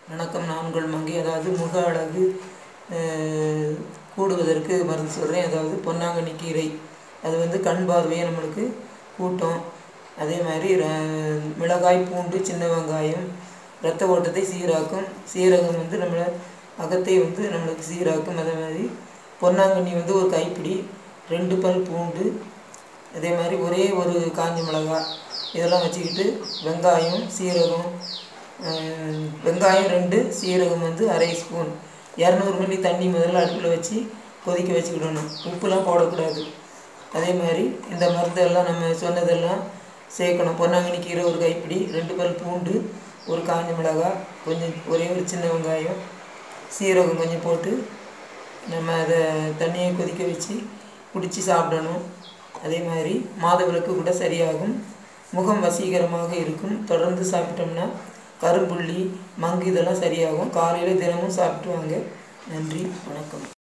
வணக்கம் நான் உங்கள் மங்கை அதாவது முக அழகு அஹ், கூடுவதற்கு மருந்து சொல்கிறேன் அதாவது பொன்னாங்கண்ணி கீரை அது வந்து கண் பார்வையை நம்மளுக்கு கூட்டும் அதே மாதிரி ர- மிளகாய் பூண்டு சின்ன வெங்காயம் இரத்த ஓட்டத்தை சீராக்கும் சீரகம் வந்து நம்மளை அகத்தை வந்து நம்மளுக்கு சீராக்கும் அதே மாதிரி பொன்னாங்கண்ணி வந்து ஒரு கைப்பிடி ரெண்டு பல் பூண்டு அதே மாதிரி ஒரே ஒரு காஞ்ச மிளகாய் இதெல்லாம் வச்சுக்கிட்டு வெங்காயம் சீரகம் அஹ், வெங்காயம் ரெண்டு சீரகம் வந்து அரை ஸ்பூன் இரநூறு மில்லி தண்ணி முதல்ல அடுப்பில் வச்சு கொதிக்க வச்சுக்கிடணும் உப்புலாம் போடக்கூடாது அதே மாதிரி இந்த மருந்தெல்லாம் நம்ம சொன்னதெல்லாம் சேர்க்கணும் பொன்னாங்கண்ணி கீரை ஒரு கைப்பிடி ரெண்டு பல் பூண்டு ஒரு காஞ்ச மிளகாய் கொஞ்சம் ஒரே ஒரு சின்ன வெங்காயம் சீரகம் கொஞ்சம் போட்டு நம்ம அதை தண்ணியை கொதிக்க வச்சு குடித்து சாப்பிடணும் அதே மாதிரி மாதவிலக்கு கூட சரியாகும் முகம் வசீகரமாக இருக்கும் தொடர்ந்து சாப்பிட்டோம்னா கரும்புள்ளி மங்கு இதெல்லாம் சரியாகும் காலையில் தினமும் சாப்பிட்டு வாங்க நன்றி வணக்கம்